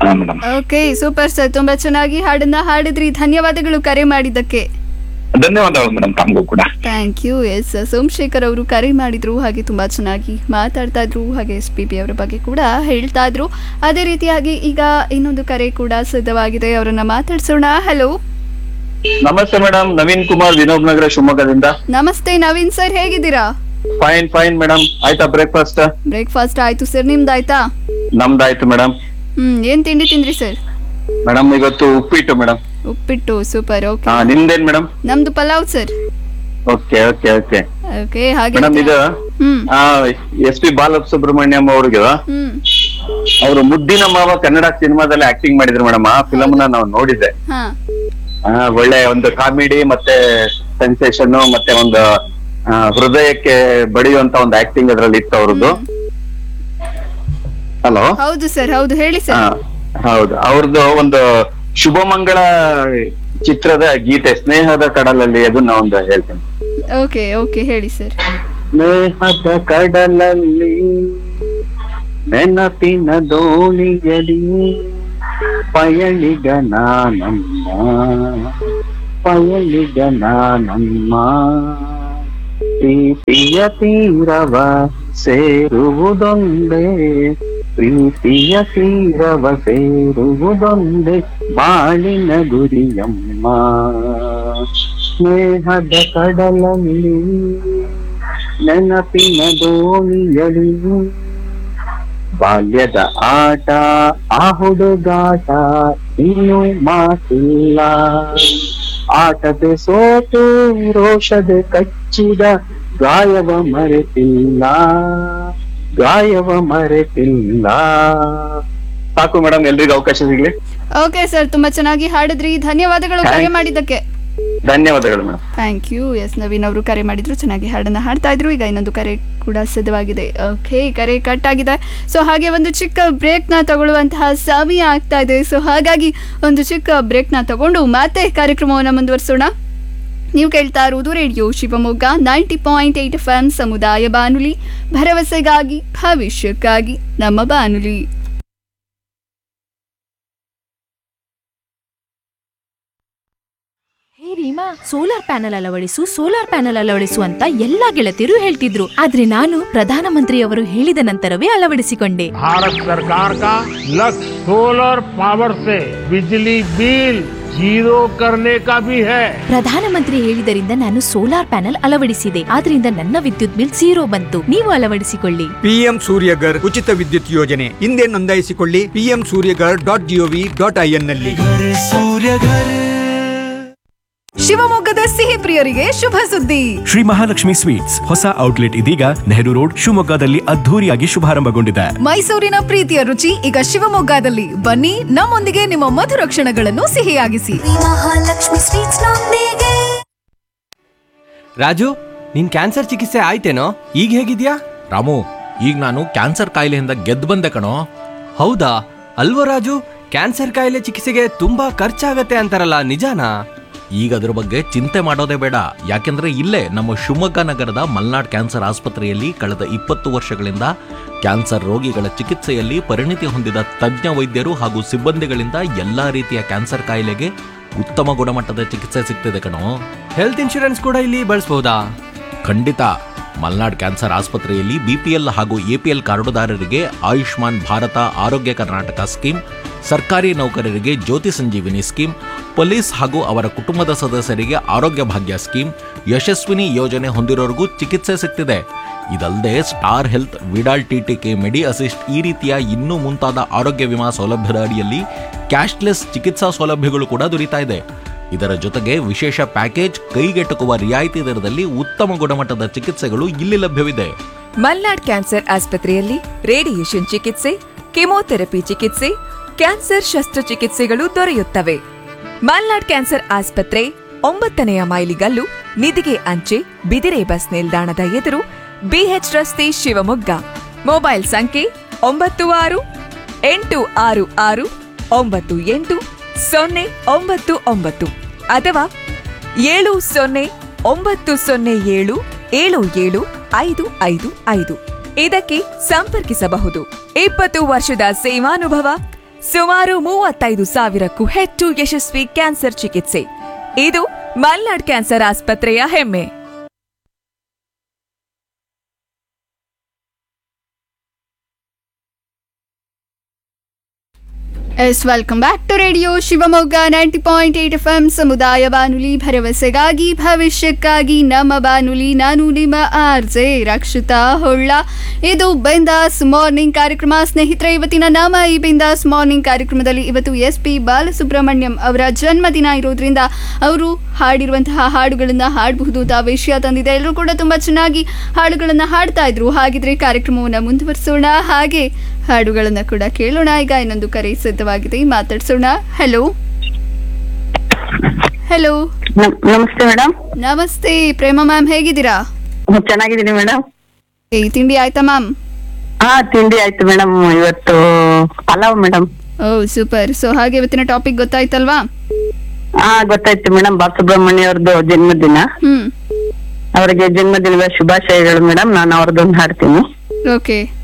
ಹಾ madam okay super sir ತುಂಬಾ ಚೆನ್ನಾಗಿ ಹಾಡನ್ನ ಹಾಡಿದ್ರಿ ಧನ್ಯವಾದಗಳು ಕರೆ ಮಾಡಿದ್ದಕ್ಕೆ ಧನ್ಯವಾದಗಳು ಮೇಡಮ್ ತಮಗೂ ಕೂಡ ಥ್ಯಾಂಕ್ ಯು ಎಸ್ ಸೋಮಶೇಖರ್ ಅವರು ಕರೆ ಮಾಡಿದ್ರು ಹಾಗೆ ತುಂಬಾ ಚೆನ್ನಾಗಿ ಮಾತಾಡ್ತಾ ಇದ್ರು ಹಾಗೆ ಎಸ್ ಪಿ ಬಿ ಅವರ ಬಗ್ಗೆ ಕೂಡ ಹೇಳ್ತಾ ಇದ್ರು ಅದೇ ರೀತಿಯಾಗಿ ಈಗ ಇನ್ನೊಂದು ಕರೆ ಕೂಡ ಸಿದ್ಧವಾಗಿದೆ ಅವರನ್ನ ಮಾತಾಡ್ಸೋಣ ಹಲೋ ನಮಸ್ತೆ ಮೇಡಮ್ ನವೀನ್ ಕುಮಾರ್ ವಿನೋಬ್ ನಗರ ಶಿವಮೊಗ್ಗದಿಂದ ನಮಸ್ತೆ ನವೀನ್ ಸರ್ ಹೇಗಿದ್ದೀರಾ ಫೈನ್ ಫೈನ್ ಮೇಡಮ್ ಆಯ್ತಾ ಬ್ರೇಕ್ಫಾಸ್ಟ್ ಬ್ರೇಕ್ಫಾಸ್ಟ್ ಆಯ್ತು ಸರ್ ನಿಮ್ದಾಯ್ತಾ ನಮ್ದಾಯ್ತು ಮೇಡಮ್ ಹ್ಮ್ ಏನ್ ತಿಂಡಿ ತಿಂದ್ರಿ ಸರ್ ಮೇಡಮ್ ಇವತ್ತು ಉಪ್ಪಿಟ್ಟು ಮೇಡಮ್ ಉಪ್ಪಿಟ್ಟು ಸೂಪರ್ ಓಕೆ ಹಾ ನಿಮ್ದೇನ್ ಮೇಡಮ್ ನಮ್ದು pulao sir okay okay okay okay ಹಾಗೆ ಮೇಡಮ್ ಇದು ಹ್ಮ್ ಎಸ್ ಪಿ ಬಾಲಸುಬ್ರಹ್ಮಣ್ಯಂ ಅವ್ರಿಗೆ ಹ್ಮ್ ಅವರು ಮುದ್ದಿನ ಮಾವ ಕನ್ನಡ ಸಿನಿಮಾದಲ್ಲಿ ಆಕ್ಟಿಂಗ್ ಮಾಡಿದ್ರು ಮೇಡಮ್ ಆ ಫಿಲಮ್ ನ ನಾವು ನೋಡಿದ್ದೆ ಹಾ ಆ, ಒಳ್ಳೆ ಒಂದು ಕಾಮಿಡಿ ಮತ್ತೆ ಸೆನ್ಸೇಷನ್ ಮತ್ತೆ ಒಂದು ಆ, ಹೃದಯಕ್ಕೆ ಬಡಿಯುವಂತ ಒಂದು ಆಕ್ಟಿಂಗ್ ಅದ್ರಲ್ಲಿ ಇತ್ತು ಅವ್ರದ್ದು ಹಲೋ ಹೌದು ಸರ್ ಹೌದು ಹೇಳಿ ಹಾ ಸರ್ ಹೌದು ಅವ್ರದ್ದು ಒಂದು ಶುಭಮಂಗಳ ಚಿತ್ರದ ಗೀತೆ ಸ್ನೇಹದ ಕಡಲಲ್ಲಿ ಅದನ್ನ ಒಂದು ಹೇಳ್ತೇನೆ ಓಕೆ ಓಕೆ ಹೇಳಿ ಸರ್ ಸ್ನೇಹದ ಕಡಲಲ್ಲಿ ನೆನಪಿನ ದೋಣಿಯಲಿ ಪಯಣಿಗ ನಾನಮ್ಮ ಪಯಣಿಗ ನಾನಮ್ಮ ಪ್ರೀತಿಯ ತೀರವ ಸೇರುವುದೊಂದೇ ಪ್ರೀತಿಯ ತೀರವ ಸೇರುವುದೊಂದೇ ಬಾಳಿನ ಗುರಿಯಮ್ಮ ಸ್ನೇಹದ ಕಡಲಲ್ಲಿ ನೆನಪಿನ ದೋಣಿಯಲಿ ಬಾಲ್ಯದ ಆಟ ಆ ಹುಡುಗಾಟ ಇನ್ನೂ ಮಾತಿಲ್ಲ ಆಟದ ಸೋತು ರೋಷದ ಕಚ್ಚಿದ ಗಾಯವ ಮರೆತಿಲ್ಲ ಗಾಯವ ಮರೆತಿಲ್ಲ ಸಾಕು ಮೇಡಮ್ ಎಲ್ರಿಗೂ ಅವಕಾಶ ಸಿಗ್ಲಿ ಓಕೆ ಸರ್ ತುಂಬಾ ಚೆನ್ನಾಗಿ ಹಾಡಿದ್ರಿ ಧನ್ಯವಾದಗಳು ಕರೆ Thanks. ಮಾಡಿದ್ದಕ್ಕೆ ಧನ್ಯವಾದಗಳು madam thank you yes Naveen ಅವರು ಕರೆ ಮಾಡಿದ್ರು ಚೆನ್ನಾಗಿ ಹಾಡನ್ನ ಹಾಡ್ತಾ ಇದ್ರು ಈಗ ಇನ್ನೊಂದು ಕರೆ ಕೂಡ ಸಿದ್ಧವಾಗಿದೆ ಓಕೆ ಕರೆ ಕಟ್ ಆಗಿದೆ ಸೊ ಹಾಗೆ ಒಂದು ಚಿಕ್ಕ ಬ್ರೇಕ್ನ ತಗೊಳ್ಳುವಂತಹ ಸಮಯ ಆಗ್ತಾ ಇದೆ ಸೊ ಹಾಗಾಗಿ ಒಂದು ಚಿಕ್ಕ ಬ್ರೇಕ್ನ ತಗೊಂಡು ಮತ್ತೆ ಕಾರ್ಯಕ್ರಮವನ್ನು ಮುಂದುವರಿಸೋಣ ನೀವು ಕೇಳ್ತಾ ಇರುವುದು radio Shivamogga ninety point eight F M ಸಮುದಾಯ ಬಾನುಲಿ ಭರವಸೆಗಾಗಿ ಭವಿಷ್ಯಕ್ಕಾಗಿ ನಮ್ಮ ಬಾನುಲಿ ಹೇ ರೀಮಾ ಸೋಲಾರ್ ಪ್ಯಾನೆಲ್ ಅಳವಡಿಸು ಸೋಲಾರ್ ಪ್ಯಾನೆಲ್ ಅಳವಡಿಸು ಅಂತ ಎಲ್ಲಾ ಗೆಳತಿಯರು ಹೇಳ್ತಿದ್ರು ಆದ್ರೆ ನಾನು ಪ್ರಧಾನಮಂತ್ರಿಯವರು ಹೇಳಿದ ನಂತರವೇ ಅಳವಡಿಸಿಕೊಂಡೆ भारत सरकार का लक्ष्य सोलर पावर से बिजली बिल जीरो करने का भी है ಪ್ರಧಾನಮಂತ್ರಿ ಹೇಳಿದರಿಂದ ನಾನು ಸೋಲಾರ್ ಪ್ಯಾನೆಲ್ ಅಳವಡಿಸಿದೆ ಆದ್ರಿಂದ ನನ್ನ ವಿದ್ಯುತ್ ಬಿಲ್ ಝೀರೋ ಬಂತು ನೀವು ಅಳವಡಿಸಿಕೊಳ್ಳಿ ಪಿಎಂ ಸೂರ್ಯಗರ್ ಉಚಿತ ವಿದ್ಯುತ್ ಯೋಜನೆ ಹಿಂದೆ ನೋಂದಾಯಿಸಿಕೊಳ್ಳಿ PM Suryaghar dot G O V dot I N ನಲ್ಲಿ ಶಿವಮೊಗ್ಗದ ಸಿಹಿ ಪ್ರಿಯರಿಗೆ ಶುಭ ಸುದ್ದಿ ಶ್ರೀ ಮಹಾಲಕ್ಷ್ಮಿ ಸ್ವೀಟ್ಸ್ ಹೊಸ ಔಟ್ಲೆಟ್ ಇದೀಗ ನೆಹರು ರೋಡ್ ಶಿವಮೊಗ್ಗದಲ್ಲಿ ಅದ್ಧೂರಿಯಾಗಿ ಶುಭಾರಂಭಗೊಂಡಿದೆ ಮೈಸೂರಿನ ಪ್ರೀತಿಯ ರುಚಿ ಈಗ ಶಿವಮೊಗ್ಗದಲ್ಲಿ ಬನ್ನಿ ನಮ್ಮೊಂದಿಗೆ ನಿಮ್ಮ ಮಧುರ ಕ್ಷಣಗಳನ್ನು ಸಿಹಿಯಾಗಿಸಿ ಮಹಾಲಕ್ಷ್ಮಿ ಸ್ವೀಟ್ಸ್ ನೊಂದಿಗೆ ರಾಜು ನಿನ್ ಕ್ಯಾನ್ಸರ್ ಚಿಕಿತ್ಸೆ ಆಯ್ತೇನೋ ಈಗ ಹೇಗಿದ್ಯಾ ರಾಮು ಈಗ ನಾನು ಕ್ಯಾನ್ಸರ್ ಕಾಯಿಲೆಯಿಂದ ಗೆದ್ದು ಬಂದೆ ಕಣೋ ಹೌದಾ ಅಲ್ವೋ ರಾಜು ಕ್ಯಾನ್ಸರ್ ಕಾಯಿಲೆ ಚಿಕಿತ್ಸೆಗೆ ತುಂಬಾ ಖರ್ಚಾಗತ್ತೆ ಅಂತಾರಲ್ಲ ನಿಜಾನಾ ಈಗ ಅದ್ರ ಬಗ್ಗೆ ಚಿಂತೆ ಮಾಡೋದೇ ಬೇಡ ಯಾಕೆಂದ್ರೆ ಇಲ್ಲೇ ನಮ್ಮ ಶಿವಮೊಗ್ಗ ನಗರದ ಮಲ್ನಾಡ್ ಕ್ಯಾನ್ಸರ್ ಆಸ್ಪತ್ರೆಯಲ್ಲಿ ಕಳೆದ ಇಪ್ಪತ್ತು ವರ್ಷಗಳಿಂದ ಕ್ಯಾನ್ಸರ್ ರೋಗಿಗಳ ಚಿಕಿತ್ಸೆಯಲ್ಲಿ ಪರಿಣಿತಿ ಹೊಂದಿದ ತಜ್ಞ ವೈದ್ಯರು ಹಾಗೂ ಸಿಬ್ಬಂದಿಗಳಿಂದ ಎಲ್ಲಾ ರೀತಿಯ ಕ್ಯಾನ್ಸರ್ ಕಾಯಿಲೆಗೆ ಉತ್ತಮ ಗುಣಮಟ್ಟದ ಚಿಕಿತ್ಸೆ ಸಿಗ್ತಿದೆ ಕಣೋ ಹೆಲ್ತ್ ಇನ್ಶೂರೆನ್ಸ್ ಕೂಡ ಇಲ್ಲಿ ಬಳಸಬಹುದಾ ಖಂಡಿತ ಮಲ್ನಾಡ್ ಕ್ಯಾನ್ಸರ್ ಆಸ್ಪತ್ರೆಯಲ್ಲಿ ಬಿಪಿಎಲ್ ಹಾಗೂ ಎಪಿಎಲ್ ಕಾರ್ಡುದಾರರಿಗೆ ಆಯುಷ್ಮಾನ್ ಭಾರತ ಆರೋಗ್ಯ ಕರ್ನಾಟಕ ಸ್ಕೀಮ್ ಸರ್ಕಾರಿ ನೌಕರರಿಗೆ ಜ್ಯೋತಿ ಸಂಜೀವಿನಿ ಸ್ಕೀಮ್ ಪೊಲೀಸ್ ಹಾಗೂ ಅವರ ಕುಟುಂಬದ ಸದಸ್ಯರಿಗೆ ಆರೋಗ್ಯ ಭಾಗ್ಯ ಸ್ಕೀಮ್ ಯಶಸ್ವಿನಿ ಯೋಜನೆ ಹೊಂದಿರೋರಿಗೂ ಚಿಕಿತ್ಸೆ ಸಿಗ್ತಿದೆ ಇದಲ್ಲದೆ Star Health Vidal TTK Medi Assist ಈ ರೀತಿಯ ಇನ್ನೂ ಮುಂತಾದ ಆರೋಗ್ಯ ವಿಮಾ ಸೌಲಭ್ಯದ ಅಡಿಯಲ್ಲಿ ಕ್ಯಾಶ್ಲೆಸ್ ಚಿಕಿತ್ಸಾ ಸೌಲಭ್ಯಗಳು ಕೂಡ ದೊರೀತಾ ಇದೆ ಇದರ ಜೊತೆಗೆ ವಿಶೇಷ ಪ್ಯಾಕೇಜ್ ಕೈಗೆಟುಕುವ ರಿಯಾಯಿತಿ ದರದಲ್ಲಿ ಉತ್ತಮ ಗುಣಮಟ್ಟದ ಚಿಕಿತ್ಸೆಗಳು ಇಲ್ಲಿ ಲಭ್ಯವಿದೆ ಮಲ್ನಾಡ್ ಕ್ಯಾನ್ಸರ್ ಆಸ್ಪತ್ರೆಯಲ್ಲಿ ರೇಡಿಯೇಷನ್ ಚಿಕಿತ್ಸೆ ಕೆಮೊಥೆರಪಿ ಚಿಕಿತ್ಸೆ ಕ್ಯಾನ್ಸರ್ ಶಸ್ತ್ರಚಿಕಿತ್ಸೆಗಳು ದೊರೆಯುತ್ತವೆ ಮಲ್ನಾಡ್ ಕ್ಯಾನ್ಸರ್ ಆಸ್ಪತ್ರೆ ಒಂಬತ್ತನೆಯ ಮೈಲಿಗಲ್ಲು ನಿಧಿಗೆ ಅಂಚೆ ಬಿದಿರೆ ಬಸ್ ನಿಲ್ದಾಣದ ಎದುರು ಬಿಎಚ್ ರಸ್ತೆ ಶಿವಮೊಗ್ಗ ಮೊಬೈಲ್ ಸಂಖ್ಯೆ ಒಂಬತ್ತು ಆರು ಎಂಟು ಆರು ಆರು ಒಂಬತ್ತು ಎಂಟು ಸೊನ್ನೆ ಒಂಬತ್ತು ಒಂಬತ್ತು ಅಥವಾ ಏಳು ಸೊನ್ನೆ ಒಂಬತ್ತು ಸೊನ್ನೆ ಏಳು ಏಳು ಏಳು ಐದು ಐದು ಐದು ಇದಕ್ಕೆ ಸಂಪರ್ಕಿಸಬಹುದು ಇಪ್ಪತ್ತು ವರ್ಷದ ಸೇವಾನುಭವ ಸುಮಾರು ಮೂವತ್ತೈದು ಸಾವಿರಕ್ಕೂ ಹೆಚ್ಚು ಯಶಸ್ವಿ ಕ್ಯಾನ್ಸರ್ ಚಿಕಿತ್ಸೆ ಇದು ಮಲ್ನಾಡ್ ಕ್ಯಾನ್ಸರ್ ಆಸ್ಪತ್ರೆಯ ಹೆಮ್ಮೆ yes welcome back to radio Shivamogga ninety point eight F M ಸಮುದಾಯ ಬಾನುಲಿ ಭರವಸೆಗಾಗಿ ಭವಿಷ್ಯಕ್ಕಾಗಿ ನಮ್ಮ ಬಾನುಲಿ ನಾನು ನಿಮ್ಮ ಆರ್ ಜೆ ರಕ್ಷಿತಾ ಹೊಳ್ಳ ಇದು ಬಿಂದಾಸ್ ಮಾರ್ನಿಂಗ್ ಕಾರ್ಯಕ್ರಮ ಸ್ನೇಹಿತರೆ ಇವತ್ತಿನ ನಮ್ಮ ಈ ಬಿಂದಾಸ್ ಮಾರ್ನಿಂಗ್ ಕಾರ್ಯಕ್ರಮದಲ್ಲಿ ಇವತ್ತು ಎಸ್ ಪಿ ಬಾಲಸುಬ್ರಹ್ಮಣ್ಯಂ ಅವರ ಜನ್ಮದಿನ ಇರೋದ್ರಿಂದ ಅವರು ಹಾಡಿರುವಂತಹ ಹಾಡುಗಳನ್ನು ಹಾಡಬಹುದು ಅಂತ ವಿಷಯ ತಂದಿದೆ ಎಲ್ಲರೂ ಕೂಡ ತುಂಬ ಚೆನ್ನಾಗಿ ಹಾಡುಗಳನ್ನು ಹಾಡ್ತಾ ಇದ್ರು ಹಾಗಿದ್ರೆ ಕಾರ್ಯಕ್ರಮವನ್ನು ಮುಂದುವರಿಸೋಣ ಹಾಗೆ ಹಾಡುಗಳನ್ನು ಕೂಡ ಕೇಳೋಣ ಈಗ ಇನ್ನೊಂದು ಕರೆ ಸಿದ್ಧವಾಗಿದೆ ಮಾತಾಡ್ಸೋಣ ಹಲೋ ಹಲೋ ನಮಸ್ತೆ ಮೇಡಮ್ ನಮಸ್ತೆ ಪ್ರೇಮ ಮ್ಯಾಮ್ ಹೇಗಿದ್ದೀರಾ ಚೆನ್ನಾಗಿದ್ದೀನಿ ಮೇಡಮ್ ಏ ತಿಂಡಿ ಆಯ್ತಾ ಮ್ಯಾಮ್ ಹಾ ತಿಂಡಿ ಆಯ್ತು ಮೇಡಮ್ ಇವತ್ತು pulao madam oh super so ಹಾಗೆ ಇವತ್ತಿನ ಟಾಪಿಕ್ ಗೊತ್ತಾಯ್ತಲ್ವಾ ಹಾ ಗೊತ್ತಾಯ್ತು ಮೇಡಮ್ ಬಾಲಸುಬ್ರಹ್ಮಣ್ಯ ಅವ್ರದ್ದು ಜನ್ಮದಿನ ಹ್ಮ್ ಅವರಿಗೆ ಜನ್ಮದಿನದ ಶುಭಾಶಯಗಳು ಮೇಡಮ್ ನಾನು ಅವ್ರದ್ದೊಂದು ಹಾಡ್ತೀನಿ ಓಕೆ